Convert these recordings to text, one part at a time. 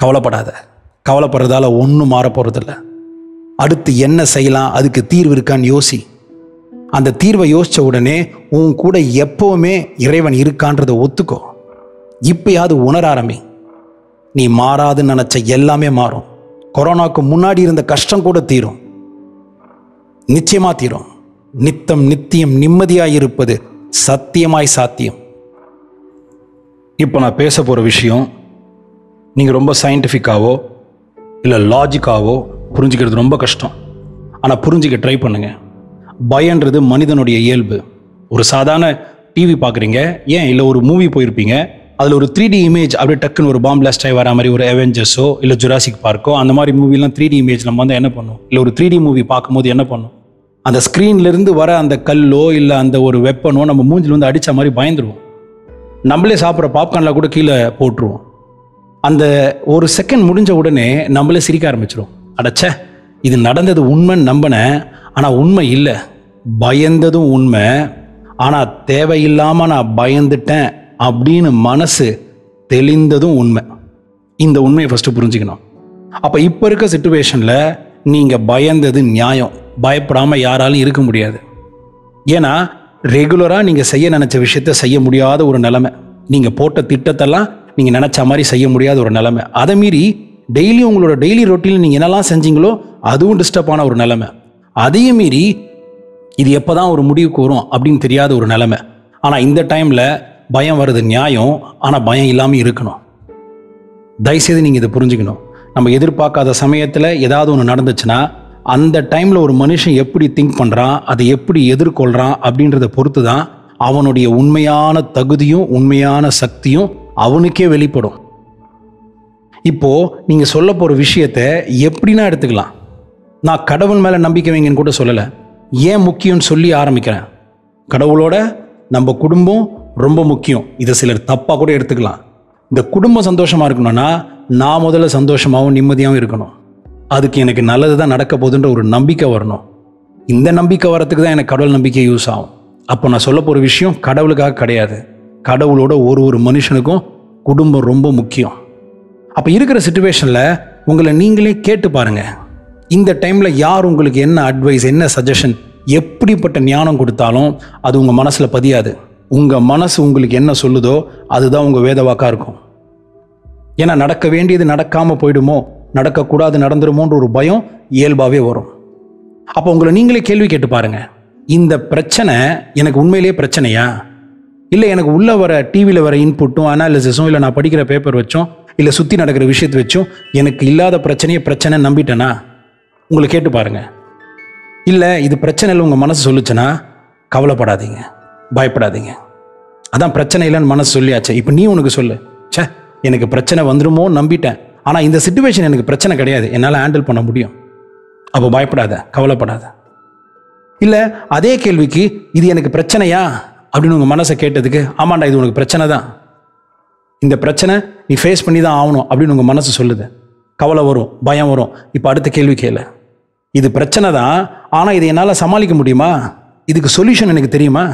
கவலைப்படாத கவலைப்படுறதால ஒன்றும் மாற போகிறதில்ல அடுத்து என்ன செய்யலாம் அதுக்கு தீர்வு இருக்கான்னு யோசி அந்த தீர்வை யோசிச்ச உடனே உன் கூட எப்பவுமே இறைவன் இருக்கான்றதை ஒத்துக்கோ இப்பயாவது உணர ஆரம்பி நீ மாறாதுன்னு நினைச்ச எல்லாமே மாறும் கொரோனாவுக்கு முன்னாடி இருந்த கஷ்டம் கூட தீரும் நிச்சயமா தீரும் நித்தம் நித்தியம் நிம்மதியாய் இருப்பது சத்தியமாய் சாத்தியம் இப்போ நான் பேச போகிற விஷயம் நீங்கள் ரொம்ப சயின்டிஃபிக்காவோ இல்லை லாஜிக்காவோ புரிஞ்சுக்கிறது ரொம்ப கஷ்டம் ஆனால் புரிஞ்சுக்க ட்ரை பண்ணுங்க பயன்றது மனிதனுடைய இயல்பு ஒரு சாதாரண டிவி பார்க்குறீங்க ஏன் இல்லை ஒரு மூவி போயிருப்பீங்க அதில் ஒரு த்ரீ டி இமேஜ் அப்படியே டக்குன்னு ஒரு பாம் பிளாஸ்ட் ஆகி வர மாதிரி ஒரு அவெஞ்சர்ஸோ இல்லை ஜுராசிக் பார்க்கோ அந்த மாதிரி மூவிலாம் த்ரீ டி இமேஜ் நம்ம வந்து என்ன பண்ணும் இல்லை ஒரு த்ரீ டி மூவி பார்க்கும்போது என்ன பண்ணும் அந்த ஸ்க்ரீன்ல இருந்து வர அந்த கல்லோ இல்லை அந்த ஒரு வெப்பனோ நம்ம மூஞ்சில் வந்து அடித்த மாதிரி பயந்துருவோம் நம்மளே சாப்பிட்ற பாப்கார்னில் கூட கீழே போட்டுருவோம் அந்த ஒரு செகண்ட் முடிஞ்ச உடனே நம்மளே சிரிக்க ஆரம்பிச்சிரும் அடச்சே இது நடந்தது உண்மைன்னு நம்பினேன் ஆனால் உண்மை இல்லை பயந்ததும் உண்மை ஆனால் தேவையில்லாமல் நான் பயந்துட்டேன் அப்படின்னு மனசு தெளிந்ததும் உண்மை இந்த உண்மையை ஃபஸ்ட்டு புரிஞ்சுக்கணும் அப்போ இப்போ இருக்க சுச்சுவேஷனில் நீங்கள் பயந்தது நியாயம் பயப்படாமல் யாராலும் இருக்க முடியாது ஏன்னா ரெகுலராக நீங்கள் செய்ய நினச்ச விஷயத்த செய்ய முடியாத ஒரு நிலைமை நீங்கள் போட்ட திட்டத்தெல்லாம் நீங்கள் நினச்ச மாதிரி செய்ய முடியாத ஒரு நிலைமை அதை மீறி டெய்லி உங்களோட டெய்லி ரொட்டீனில் நீங்கள் என்னெல்லாம் செஞ்சீங்களோ அதுவும் டிஸ்டர்ப் ஆன ஒரு நிலைமை அதையும் மீறி இது எப்போ தான் ஒரு முடிவுக்கு வரும் அப்படின்னு தெரியாத ஒரு நிலைமை ஆனால் இந்த டைமில் பயம் வர்றது நியாயம் ஆனால் பயம் இல்லாமல் இருக்கணும் தயவுசெய்து நீங்கள் இதை புரிஞ்சுக்கணும் நம்ம எதிர்பார்க்காத சமயத்தில் ஏதாவது ஒன்று நடந்துச்சுன்னா அந்த டைமில் ஒரு மனுஷன் எப்படி திங்க் பண்ணுறான் அதை எப்படி எதிர்கொள்கிறான் அப்படின்றத பொறுத்து தான் அவனுடைய உண்மையான தகுதியும் உண்மையான சக்தியும் அவனுக்கே வெளிப்படும் இப்போ நீங்க சொல்ல போற விஷயத்த எப்படின்னா எடுத்துக்கலாம் நான் கடவுள் மேல நம்பிக்கை வைங்கன்னு கூட சொல்லலை ஏன் முக்கியம்னு சொல்லி ஆரம்பிக்கிறேன் கடவுளோட நம்ம குடும்பம் ரொம்ப முக்கியம் இதை சிலர் தப்பா கூட எடுத்துக்கலாம் இந்த குடும்பம் சந்தோஷமா இருக்கணும்னா நான் முதல்ல சந்தோஷமாகவும் நிம்மதியாகவும் இருக்கணும் அதுக்கு எனக்கு நல்லது தான் நடக்க போகுதுன்ற ஒரு நம்பிக்கை வரணும் இந்த நம்பிக்கை வரத்துக்கு தான் எனக்கு கடவுள் நம்பிக்கை யூஸ் ஆகும் அப்போ நான் சொல்ல போகிற விஷயம் கடவுளுக்காக கிடையாது கடவுளோட ஒரு ஒரு மனுஷனுக்கும் குடும்பம் ரொம்ப முக்கியம் அப்போ இருக்கிற சுச்சுவேஷனில் உங்களை நீங்களே கேட்டு பாருங்க இந்த டைமில் யார் உங்களுக்கு என்ன அட்வைஸ் என்ன சஜஷன் எப்படிப்பட்ட ஞானம் கொடுத்தாலும் அது உங்கள் மனசில் பதியாது உங்கள் மனசு உங்களுக்கு என்ன சொல்லுதோ அதுதான் உங்கள் வேதவாக்கா இருக்கும் ஏன்னா நடக்க வேண்டியது நடக்காமல் போயிடுமோ நடக்கக்கூடாது நடந்துருமோன்ற ஒரு பயம் இயல்பாகவே வரும் அப்போ உங்களை நீங்களே கேள்வி கேட்டு பாருங்க இந்த பிரச்சனை எனக்கு உண்மையிலேயே பிரச்சனையா இல்லை எனக்கு உள்ள வர டிவியில் வர இன்புட்டும் அனாலிசிஸும் இல்லை நான் படிக்கிற பேப்பர் வச்சும் இல்லை சுற்றி நடக்கிற விஷயத்தை வச்சும் எனக்கு இல்லாத பிரச்சனையை பிரச்சனை நம்பிட்டேனா உங்களை கேட்டு பாருங்க இல்லை இது பிரச்சனை இல்லை உங்கள் மனசு சொல்லுச்சுன்னா கவலைப்படாதீங்க பயப்படாதீங்க அதான் பிரச்சனை இல்லைன்னு மனசு சொல்லியாச்சு இப்போ நீ உனக்கு சொல்லு ச்சே எனக்கு பிரச்சனை வந்துருமோ நம்பிட்டேன் ஆனால் இந்த சுச்சுவேஷன் எனக்கு பிரச்சனை கிடையாது என்னால் ஹேண்டில் பண்ண முடியும் அப்போ பயப்படாத கவலைப்படாத இல்லை அதே கேள்விக்கு இது எனக்கு பிரச்சனையா அப்படின்னு உங்கள் மனசை கேட்டதுக்கு ஆமாண்டா இது உனக்கு பிரச்சனை தான் இந்த பிரச்சனை நீ ஃபேஸ் பண்ணி தான் ஆகணும் அப்படின்னு உங்கள் மனசு சொல்லுது கவலை வரும் பயம் வரும் இப்போ அடுத்த கேள்வி கேளு இது பிரச்சனை தான் ஆனால் இதை என்னால் சமாளிக்க முடியுமா இதுக்கு சொல்யூஷன் எனக்கு தெரியுமா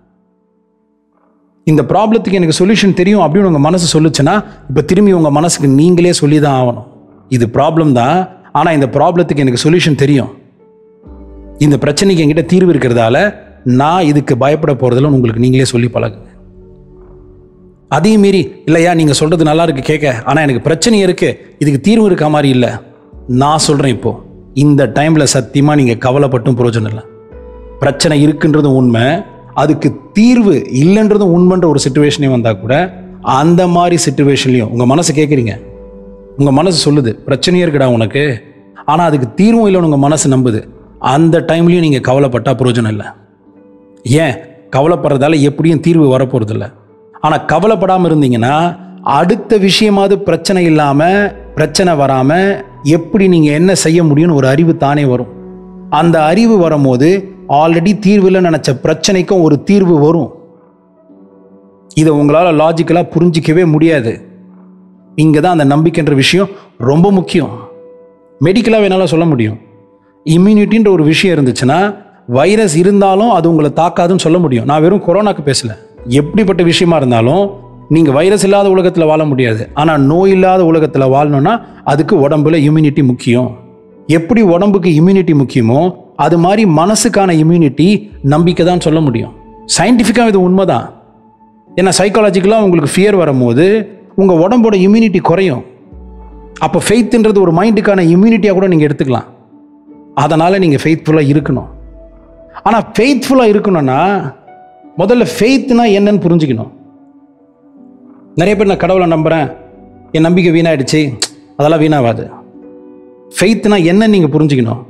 இந்த ப்ராப்ளத்துக்கு எனக்கு சொல்யூஷன் தெரியும் அப்படின்னு உங்கள் மனசு சொல்லுச்சுன்னா இப்போ திரும்பி உங்கள் மனசுக்கு நீங்களே சொல்லி தான் ஆகணும் இது ப்ராப்ளம் தான் ஆனால் இந்த ப்ராப்ளத்துக்கு எனக்கு சொல்யூஷன் தெரியும் இந்த பிரச்சனைக்கு என்கிட்ட தீர்வு இருக்கிறதால நான் இதுக்கு பயப்பட போகிறதில்ல உங்களுக்கு நீங்களே சொல்லி பழகுங்க அதையும் மீறி இல்லையா நீங்கள் சொல்கிறது நல்லா இருக்கு கேட்க ஆனால் எனக்கு பிரச்சனை இருக்கு இதுக்கு தீர்வு இருக்க மாதிரி இல்லை நான் சொல்கிறேன் இப்போ இந்த டைமில் சத்தியமாக நீங்கள் கவலைப்பட்டும் பிரயோஜனம் இல்லை பிரச்சனை இருக்குன்றதும் உண்மை அதுக்கு தீர்வு இல்லைன்றதும் உண்மைன்ற ஒரு சுச்சுவேஷனே வந்தால் கூட அந்த மாதிரி சுச்சுவேஷன்லையும் உங்கள் மனசு கேட்குறீங்க உங்கள் மனசு சொல்லுது பிரச்சனையே இருக்குடா உனக்கு ஆனால் அதுக்கு தீர்வும் இல்லைன்னு உங்கள் மனசு நம்புது அந்த டைம்லையும் நீங்கள் கவலைப்பட்டா பிரயோஜனம் இல்லை ஏன் கவலைப்படுறதால எப்படியும் தீர்வு வரப்போகிறதில்ல ஆனால் கவலைப்படாமல் இருந்தீங்கன்னா அடுத்த விஷயமாவது பிரச்சனை இல்லாமல் பிரச்சனை வராமல் எப்படி நீங்கள் என்ன செய்ய முடியும்னு ஒரு அறிவு தானே வரும் அந்த அறிவு வரும்போது ஆல்ரெடி தீர்வில் நினச்ச பிரச்சனைக்கும் ஒரு தீர்வு வரும் இதை உங்களால் லாஜிக்கலாக புரிஞ்சிக்கவே முடியாது இங்கே தான் அந்த நம்பிக்கைன்ற விஷயம் ரொம்ப முக்கியம் மெடிக்கலாக என்னால் சொல்ல முடியும் இம்யூனிட்டின்ற ஒரு விஷயம் இருந்துச்சுன்னா வைரஸ் இருந்தாலும் அது உங்களை தாக்காதுன்னு சொல்ல முடியும் நான் வெறும் கொரோனாக்கு பேசல எப்படிப்பட்ட விஷயமா இருந்தாலும் நீங்கள் வைரஸ் இல்லாத உலகத்தில் வாழ முடியாது ஆனால் நோய் இல்லாத உலகத்தில் வாழணும்னா அதுக்கு உடம்புல இம்யூனிட்டி முக்கியம் எப்படி உடம்புக்கு இம்யூனிட்டி முக்கியமோ அது மாதிரி மனசுக்கான இம்யூனிட்டி நம்பிக்கை தான் சொல்ல முடியும் சயின்டிஃபிக்காக இது உண்மைதான் ஏன்னா சைக்காலஜிக்கலாக உங்களுக்கு ஃபியர் வரும்போது உங்கள் உடம்போட இம்யூனிட்டி குறையும் அப்போ ஃபெய்த்துன்றது ஒரு மைண்டுக்கான இம்யூனிட்டியாக கூட நீங்கள் எடுத்துக்கலாம் அதனால் நீங்கள் ஃபெய்த்ஃபுல்லாக இருக்கணும் ஆனால் ஃபெய்த்ஃபுல்லாக இருக்கணும்னா முதல்ல ஃபெய்த்னா என்னன்னு புரிஞ்சுக்கணும் நிறைய பேர் நான் கடவுளை நம்புகிறேன் என் நம்பிக்கை வீணாயிடுச்சு அதெல்லாம் வீணாகாது ஃபெய்த்னா என்ன நீங்கள் புரிஞ்சுக்கணும்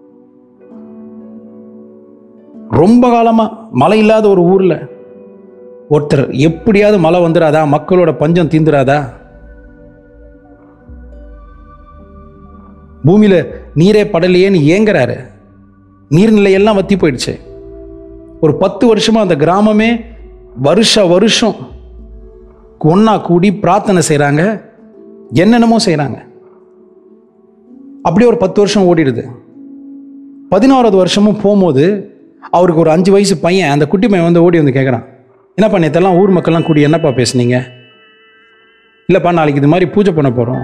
ரொம்ப காலமாக மழை இல்லாத ஒரு ஊரில் ஒருத்தர் எப்படியாவது மழை வந்துடாதா மக்களோட பஞ்சம் தீந்துராதா பூமியில் நீரே படலையேன்னு ஏங்குறாரு நீர்நிலை எல்லாம் வத்தி போயிடுச்சு ஒரு பத்து வருஷமா அந்த கிராமமே வருஷ வருஷம் ஒன்றா கூடி பிரார்த்தனை செய்கிறாங்க என்னென்னமோ செய்கிறாங்க அப்படியே ஒரு பத்து வருஷம் ஓடிடுது பதினோராவது வருஷமும் போகும்போது அவருக்கு ஒரு அஞ்சு வயசு பையன் அந்த குட்டி பையன் வந்து ஓடி வந்து கேட்குறான் என்னப்பா நேற்றெல்லாம் ஊர் மக்கள்லாம் கூடி என்னப்பா பேசுனீங்க இல்லைப்பா நாளைக்கு இது மாதிரி பூஜை பண்ண போகிறோம்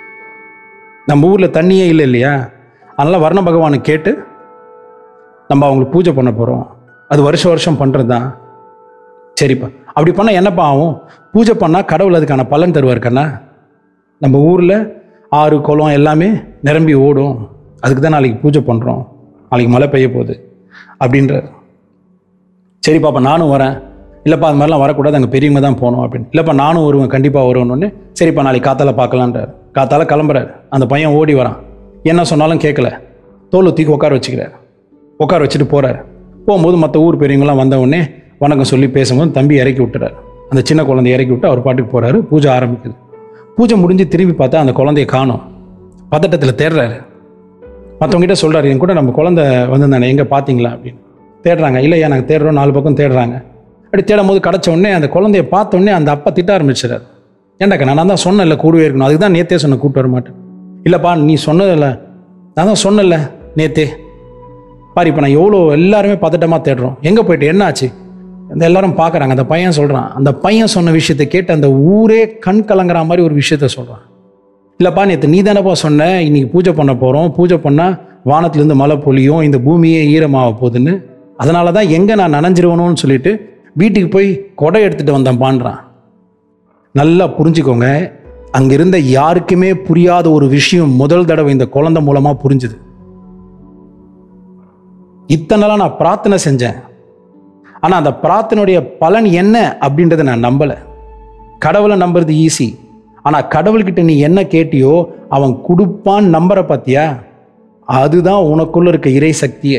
நம்ம ஊரில் தண்ணியே இல்லை இல்லையா அதனால் வர்ண பகவானை கேட்டு நம்ம அவங்களுக்கு பூஜை பண்ண போகிறோம் அது வருஷம் வருஷம் பண்ணுறது தான் சரிப்பா அப்படி பண்ணால் என்னப்பா ஆகும் பூஜை பண்ணால் கடவுள் அதுக்கான பலன் தருவார் கண்ணா நம்ம ஊரில் ஆறு குளம் எல்லாமே நிரம்பி ஓடும் அதுக்கு தான் நாளைக்கு பூஜை பண்ணுறோம் நாளைக்கு மழை பெய்ய போகுது அப்படின்றார் சரிப்பா அப்போ நானும் வரேன் இல்லைப்பா அது மாதிரிலாம் வரக்கூடாது அங்கே பெரியவங்க தான் போகணும் அப்படின்னு இல்லைப்பா நானும் வருவேன் கண்டிப்பாக வருவேன்னு சரிப்பா நாளைக்கு காத்தால பார்க்கலான்றார் காத்தால கிளம்புறாரு அந்த பையன் ஓடி வரான் என்ன சொன்னாலும் கேட்கல தோல் தூக்கி உட்கார வச்சுக்கிறார் உட்கார வச்சுட்டு போகிறார் போகும்போது மற்ற ஊர் பெரியவங்களாம் வந்த உடனே வணக்கம் சொல்லி பேசும்போது தம்பி இறக்கி விட்டுறாரு அந்த சின்ன குழந்தைய இறக்கி விட்டு அவர் பாட்டுக்கு போகிறாரு பூஜை ஆரம்பிக்குது பூஜை முடிஞ்சு திரும்பி பார்த்தா அந்த குழந்தைய காணோம் பதட்டத்தில் தேடுறாரு மற்றவங்ககிட்ட சொல்கிறாரு என் கூட நம்ம குழந்தை வந்திருந்தானே எங்கே பார்த்தீங்களா அப்படின்னு தேடுறாங்க இல்லையா நாங்கள் தேடுறோம் நாலு பக்கம் தேடுறாங்க அப்படி தேடும் போது கிடச்ச உடனே அந்த குழந்தைய பார்த்த உடனே அந்த அப்பா திட்ட ஆரம்பிச்சிடாரு ஏண்டாக்கா நான் தான் சொன்னேன்ல கூடவே இருக்கணும் அதுக்கு தான் நேத்தே சொன்ன கூப்பிட்டு வர மாட்டேன் இல்லைப்பா நீ சொன்னதில்ல நான் தான் சொன்னேன்ல நேத்தே பாரு இப்போ நான் எவ்வளோ எல்லாருமே பதட்டமாக தேடுறோம் எங்கே போயிட்டு என்ன ஆச்சு இந்த எல்லாரும் பார்க்குறாங்க அந்த பையன் சொல்கிறான் அந்த பையன் சொன்ன விஷயத்தை கேட்டு அந்த ஊரே கண் கலங்குற மாதிரி ஒரு விஷயத்த சொல்கிறான் இல்லைப்பா நேற்று நீ தானேப்பா சொன்ன இன்னைக்கு பூஜை பண்ண போகிறோம் பூஜை பண்ணால் வானத்துலேருந்து மழை பொழியும் இந்த பூமியே ஈரமாக போகுதுன்னு அதனால தான் எங்கே நான் நனைஞ்சிருவணும்னு சொல்லிட்டு வீட்டுக்கு போய் கொடை எடுத்துகிட்டு வந்தேன் பான்றான் நல்லா புரிஞ்சுக்கோங்க அங்க இருந்த யாருக்குமே புரியாத ஒரு விஷயம் முதல் தடவை இந்த குழந்தை மூலமா புரிஞ்சுது இத்தனை நாளா நான் பிரார்த்தனை செஞ்சேன் ஆனா அந்த பிரார்த்தனையுடைய பலன் என்ன அப்படின்றத நான் நம்பல கடவுளை நம்புறது ஈஸி ஆனா கடவுள்கிட்ட நீ என்ன கேட்டியோ அவன் கொடுப்பான் நம்புற பாத்தியா அதுதான் உனக்குள்ள இருக்க இறை சக்தியே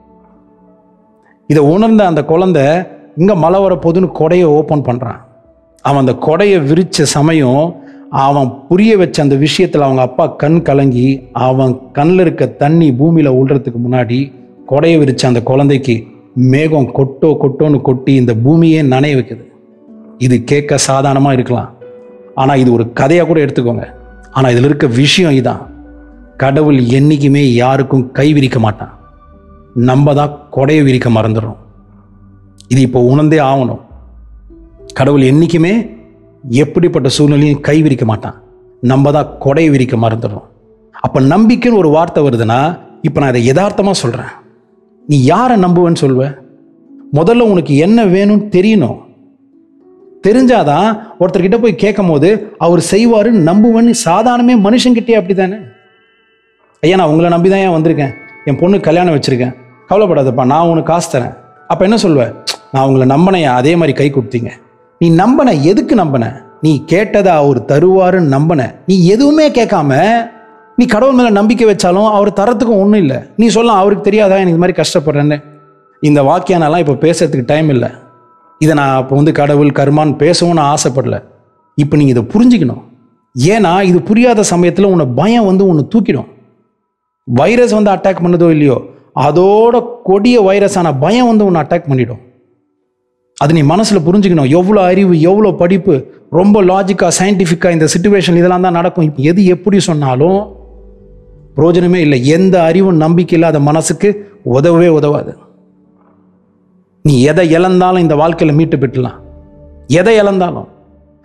இதை உணர்ந்த அந்த குழந்தை இங்க மழை வர போதுன்னு கொடையை ஓப்பன் பண்றான் அவன் அந்த கொடையை விரிச்ச சமயம் அவன் புரிய வச்ச அந்த விஷயத்துல அவங்க அப்பா கண் கலங்கி அவன் கண்ணில் இருக்க தண்ணி பூமியில உள்றதுக்கு முன்னாடி கொடையை விரிச்ச அந்த குழந்தைக்கு மேகம் கொட்டோ கொட்டோன்னு கொட்டி இந்த பூமியே நனைய வைக்குது இது கேட்க சாதாரணமா இருக்கலாம் ஆனா இது ஒரு கதையா கூட எடுத்துக்கோங்க ஆனா இதுல இருக்க விஷயம் இதான் கடவுள் என்னைக்குமே யாருக்கும் கை விரிக்க மாட்டான் நம்ம தான் கொடையை விரிக்க மறந்துடுறோம் இது இப்போ உணர்ந்தே ஆகணும் கடவுள் என்றைக்குமே எப்படிப்பட்ட சூழ்நிலையும் கை விரிக்க மாட்டான் நம்ம தான் கொடை விரிக்க மறந்துடுறோம் அப்போ நம்பிக்கைன்னு ஒரு வார்த்தை வருதுன்னா இப்போ நான் இதை யதார்த்தமாக சொல்கிறேன் நீ யாரை நம்புவேன்னு சொல்வ முதல்ல உனக்கு என்ன வேணும்னு தெரியணும் தெரிஞ்சாதான் ஒருத்தர்கிட்ட போய் கேட்கும் போது அவர் செய்வாரு நம்புவேன்னு சாதாரணமே மனுஷங்கிட்டே அப்படி தானே ஐயா நான் உங்களை நம்பி தான் ஏன் வந்திருக்கேன் என் பொண்ணு கல்யாணம் வச்சிருக்கேன் கவலைப்படாதப்பா நான் உனக்கு காசு தரேன் அப்போ என்ன சொல்வேன் நான் உங்களை நம்பினேன் அதே மாதிரி கை கொடுத்தீங்க நீ நம்பின எதுக்கு நம்பின நீ கேட்டதை அவர் தருவாருன்னு நம்பின நீ எதுவுமே கேட்காம நீ கடவுள் மேலே நம்பிக்கை வச்சாலும் அவர் தரத்துக்கும் ஒன்றும் இல்லை நீ சொல்லலாம் அவருக்கு தெரியாதா எனக்கு இது மாதிரி கஷ்டப்படுறேன்னு இந்த வாக்கியானெல்லாம் இப்போ பேசுறதுக்கு டைம் இல்லை இதை நான் இப்போ வந்து கடவுள் கர்மான்னு பேசவும் நான் ஆசைப்படல இப்போ நீங்கள் இதை புரிஞ்சுக்கணும் ஏன்னா இது புரியாத சமயத்தில் உன்னை பயம் வந்து உன்னை தூக்கிடும் வைரஸ் வந்து அட்டாக் பண்ணுதோ இல்லையோ அதோட கொடிய வைரஸான பயம் வந்து உன்னை அட்டாக் பண்ணிடும் அது நீ மனசில் புரிஞ்சுக்கணும் எவ்வளோ அறிவு எவ்வளோ படிப்பு ரொம்ப லாஜிக்காக சயின்டிஃபிக்காக இந்த சுச்சுவேஷன் இதெல்லாம் தான் நடக்கும் இப்போ எது எப்படி சொன்னாலும் பிரயோஜனமே இல்லை எந்த அறிவும் நம்பிக்கை இல்லாத மனசுக்கு உதவவே உதவாது நீ எதை இழந்தாலும் இந்த வாழ்க்கையில் மீட்டு பெற்றலாம் எதை இழந்தாலும்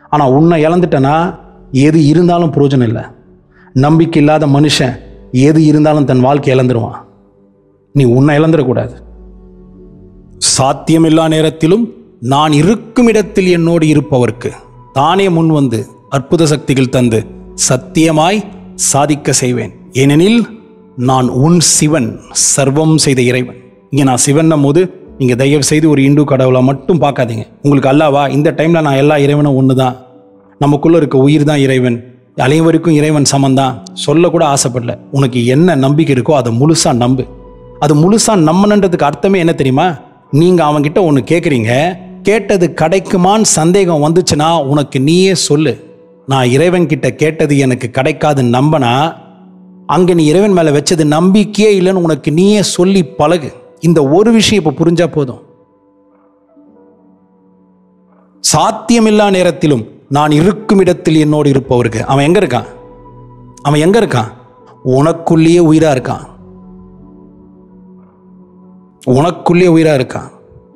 ஆனால் உன்னை இழந்துட்டனா எது இருந்தாலும் பிரயோஜனம் இல்லை நம்பிக்கை இல்லாத மனுஷன் எது இருந்தாலும் தன் வாழ்க்கை இழந்துருவான் நீ உன்னை இழந்துடக்கூடாது சாத்தியமில்லா நேரத்திலும் நான் இருக்கும் இடத்தில் என்னோடு இருப்பவர்க்கு தானே முன் வந்து அற்புத சக்திகள் தந்து சத்தியமாய் சாதிக்க செய்வேன் ஏனெனில் நான் உன் சிவன் சர்வம் செய்த இறைவன் இங்கே நான் சிவன்னும் போது நீங்கள் தயவு செய்து ஒரு இந்து கடவுளை மட்டும் பார்க்காதீங்க உங்களுக்கு அல்லாவா இந்த டைமில் நான் எல்லா இறைவனும் ஒன்று தான் நமக்குள்ளே இருக்க உயிர் தான் இறைவன் அனைவருக்கும் இறைவன் சமந்தான் சொல்லக்கூட ஆசைப்படல உனக்கு என்ன நம்பிக்கை இருக்கோ அதை முழுசாக நம்பு அது முழுசாக நம்பணுன்றதுக்கு அர்த்தமே என்ன தெரியுமா நீங்கள் அவன்கிட்ட ஒன்று கேட்குறீங்க கேட்டது கிடைக்குமான்னு சந்தேகம் வந்துச்சுன்னா உனக்கு நீயே சொல்லு நான் இறைவன் கிட்ட கேட்டது எனக்கு கிடைக்காதுன்னு நம்பனா அங்கே நீ இறைவன் மேலே வச்சது நம்பிக்கையே இல்லைன்னு உனக்கு நீயே சொல்லி பழகு இந்த ஒரு விஷயம் இப்போ புரிஞ்சா போதும் சாத்தியமில்லா நேரத்திலும் நான் இருக்கும் இடத்தில் என்னோடு இருப்பவருக்கு அவன் எங்க இருக்கான் அவன் எங்க இருக்கான் உனக்குள்ளேயே உயிரா இருக்கான் உனக்குள்ளே உயிரா இருக்கான்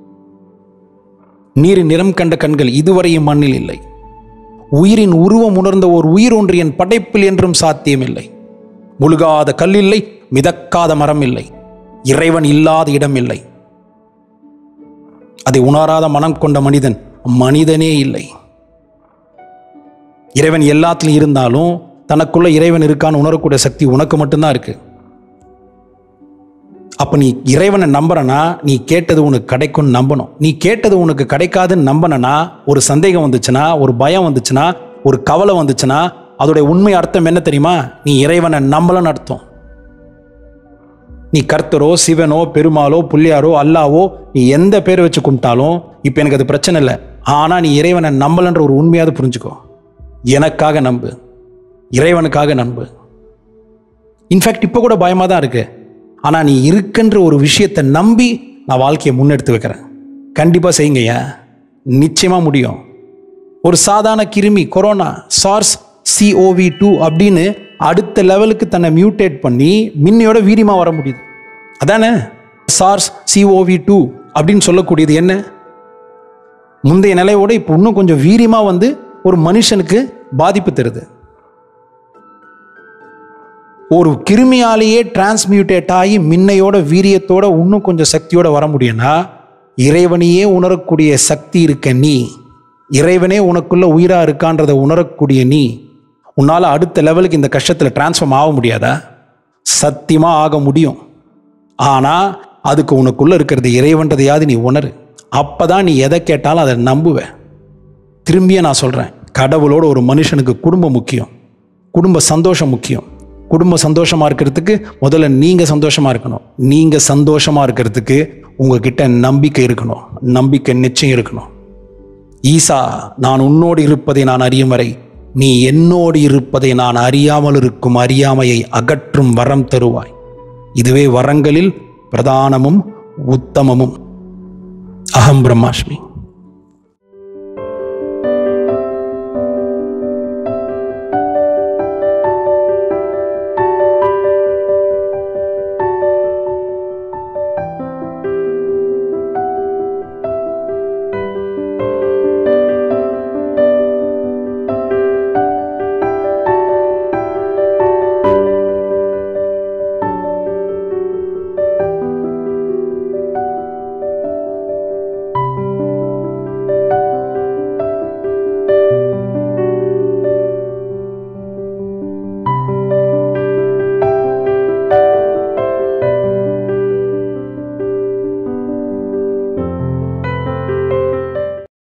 நீர் நிறம் கண்ட கண்கள் இதுவரையும் மண்ணில் இல்லை உயிரின் உருவம் உணர்ந்த ஒரு உயிர் ஒன்று என் படைப்பில் என்றும் சாத்தியமில்லை முழுகாத கல் இல்லை மிதக்காத மரம் இல்லை இறைவன் இல்லாத இடம் இல்லை அதை உணராத மனம் கொண்ட மனிதன் மனிதனே இல்லை இறைவன் எல்லாத்துலையும் இருந்தாலும் தனக்குள்ள இறைவன் இருக்கான்னு உணரக்கூடிய சக்தி உனக்கு மட்டும்தான் இருக்கு அப்ப நீ இறைவனை நம்புறனா நீ கேட்டது உனக்கு கிடைக்கும்னு நம்பணும் நீ கேட்டது உனக்கு கிடைக்காதுன்னு நம்பணும்னா ஒரு சந்தேகம் வந்துச்சுன்னா ஒரு பயம் வந்துச்சுன்னா ஒரு கவலை வந்துச்சுன்னா அதோடைய உண்மை அர்த்தம் என்ன தெரியுமா நீ இறைவனை நம்பலன்னு அர்த்தம் நீ கர்த்தரோ சிவனோ பெருமாளோ புள்ளியாரோ அல்லாவோ நீ எந்த பேரை வச்சு கும்பிட்டாலும் இப்போ எனக்கு அது பிரச்சனை இல்லை ஆனால் நீ இறைவனை நம்பலன்ற ஒரு உண்மையாவது புரிஞ்சுக்கோ எனக்காக நம்பு இறைவனுக்காக நம்பு இன்ஃபேக்ட் இப்போ கூட பயமாக தான் இருக்கு ஆனால் நீ இருக்குன்ற ஒரு விஷயத்தை நம்பி நான் வாழ்க்கையை முன்னெடுத்து வைக்கிறேன் கண்டிப்பாக செய்யுங்கய்யா நிச்சயமாக முடியும் ஒரு சாதாரண கிருமி கொரோனா சார்ஸ் சிஓவி டூ அப்படின்னு அடுத்த லெவலுக்கு தன்னை மியூட்டேட் பண்ணி மின்னையோட வீரியமாக வர முடியுது அதானே சார்ஸ் சிஓவி டூ அப்படின்னு சொல்லக்கூடியது என்ன முந்தைய நிலையோட இப்போ இன்னும் கொஞ்சம் வீரியமாக வந்து ஒரு மனுஷனுக்கு பாதிப்பு தருது ஒரு கிருமியாலேயே டிரான்ஸ்மியூட்டேட் ஆகி மின்னையோட வீரியத்தோட இன்னும் கொஞ்சம் சக்தியோட வர முடியும்னா இறைவனையே உணரக்கூடிய சக்தி இருக்க நீ இறைவனே உனக்குள்ள உயிரா இருக்கான்றதை உணரக்கூடிய நீ உன்னால அடுத்த லெவலுக்கு இந்த கஷ்டத்தில் டிரான்ஸ்ஃபார்ம் ஆக முடியாதா சத்தியமா ஆக முடியும் ஆனா அதுக்கு உனக்குள்ள இருக்கிறது இறைவன்றதையாவது நீ உணரு அப்பதான் நீ எதை கேட்டாலும் அதை நம்புவ திரும்பிய நான் சொல்றேன் கடவுளோட ஒரு மனுஷனுக்கு குடும்பம் முக்கியம் குடும்ப சந்தோஷம் முக்கியம் குடும்ப சந்தோஷமா இருக்கிறதுக்கு முதல்ல நீங்க சந்தோஷமா இருக்கணும் நீங்க சந்தோஷமா இருக்கிறதுக்கு உங்ககிட்ட நம்பிக்கை இருக்கணும் நம்பிக்கை நிச்சயம் இருக்கணும் ஈசா நான் உன்னோடு இருப்பதை நான் அறியும் வரை நீ என்னோடு இருப்பதை நான் அறியாமல் இருக்கும் அறியாமையை அகற்றும் வரம் தருவாய் இதுவே வரங்களில் பிரதானமும் உத்தமமும் அகம் பிரம்மாஷ்மி